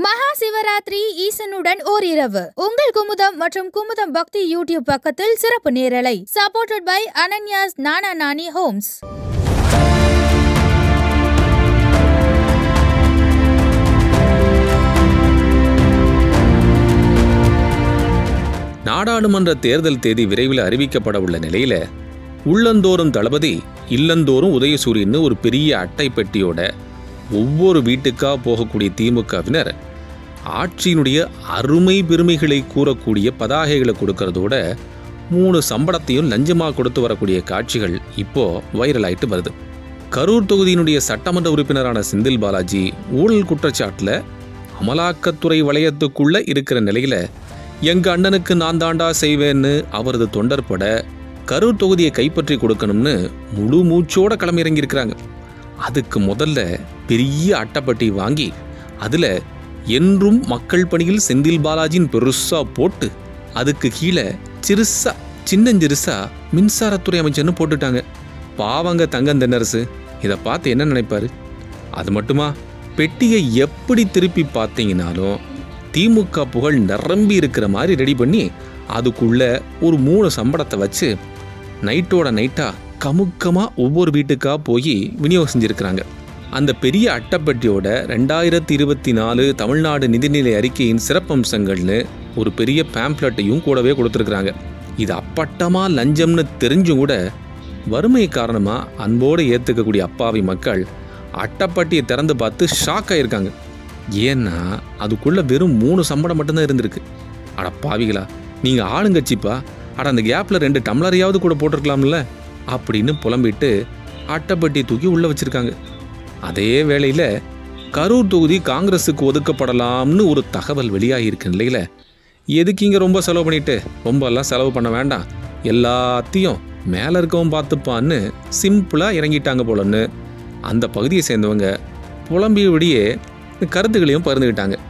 மகா சிவராத்திரி ஈசனுடன் ஓர் இரவு உங்கள் குமுதம் மற்றும் குமுதம் பக்தி யூடியூப் பக்கத்தில் சிறப்பு நேரலை சப்போர்ட்டட் பை அனன்யாஸ் நானா நானி ஹோம்ஸ் நாடாளுமன்ற தேர்தல் தேதி விரைவில் அறிவிக்கப்பட உள்ள நிலையில உள்ளந்தோறும் தளபதி இல்லந்தோறும் உதயசூரியன்னு ஒரு பெரிய அட்டை பெட்டியோட ஒவ்வொரு வீட்டுக்கா போகக்கூடிய திமுகவினர் ஆட்சியினுடைய அருமை பெருமைகளை கூறக்கூடிய பதாகைகளை கொடுக்கறதோட மூணு சம்பளத்தையும் லஞ்சமாக கொடுத்து வரக்கூடிய காட்சிகள் இப்போ வைரல் ஆயிட்டு வருது கரூர் தொகுதியினுடைய சட்டமன்ற உறுப்பினரான செந்தில் பாலாஜி ஊழல் குற்றச்சாட்டுல அமலாக்கத்துறை வளையத்துக்குள்ள இருக்கிற நிலையில எங்க அண்ணனுக்கு நான் தாண்டா செய்வேன்னு அவரது தொண்டர் பட கரூர் தொகுதியை கைப்பற்றி கொடுக்கணும்னு முழு மூச்சோட களமிறங்கி இருக்கிறாங்க அதுக்கு முதல்ல பெரிய அட்டைப்பட்டி வாங்கி அதுல என்றும் மக்கள் பணியில் செந்தில் பாலாஜின்னு பெருசா போட்டு அதுக்கு கீழே சிறுசா சின்னஞ்சிறுசா மின்சாரத்துறை அமைச்சர்னு போட்டுட்டாங்க பாவங்க தங்கம் தென்னரசு இதை பார்த்து என்ன நினைப்பாரு அது மட்டுமா பெட்டியை எப்படி திருப்பி பார்த்தீங்கனாலும் திமுக புகழ் நிரம்பி இருக்கிற மாதிரி ரெடி பண்ணி அதுக்குள்ள ஒரு மூணு சம்பளத்தை வச்சு நைட்டோட நைட்டா கமுக்கமா ஒவ்வொரு வீட்டுக்கா போய் விநியோகம் செஞ்சிருக்கிறாங்க அந்த பெரிய அட்டைப்பட்டியோட ரெண்டாயிரத்தி இருபத்தி நாலு தமிழ்நாடு நிதிநிலை அறிக்கையின் சிறப்பம்சங்கள்னு ஒரு பெரிய பேம்ப்ளெட்டையும் கூடவே கொடுத்துருக்குறாங்க இது அப்பட்டமா லஞ்சம்னு தெரிஞ்சும் கூட வறுமை காரணமா அன்போடு ஏத்துக்கக்கூடிய அப்பாவி மக்கள் அட்டைப்பட்டியை திறந்து பார்த்து ஷாக் ஆயிருக்காங்க ஏன்னா அதுக்குள்ள வெறும் மூணு சம்பளம் மட்டும்தான் இருந்திருக்கு அட பாவிகளா நீங்க ஆளுங்கட்சிப்பா அட அந்த கேப்ல ரெண்டு டம்ளரையாவது கூட போட்டிருக்கலாம்ல அப்படின்னு புலம்பிட்டு அட்டைப்பட்டி தூக்கி உள்ள வச்சிருக்காங்க அதே வேளையில கரூர் தொகுதி காங்கிரஸுக்கு ஒதுக்கப்படலாம்னு ஒரு தகவல் வெளியாகியிருக்க நிலையில எதுக்கு இங்க ரொம்ப செலவு பண்ணிட்டு ரொம்ப எல்லாம் செலவு பண்ண வேண்டாம் எல்லாத்தையும் மேல இருக்கவும் பார்த்துப்பான்னு சிம்பிளா இறங்கிட்டாங்க போலன்னு அந்த பகுதியை சேர்ந்தவங்க புலம்பியபடியே கருத்துக்களையும் பகிர்ந்துக்கிட்டாங்க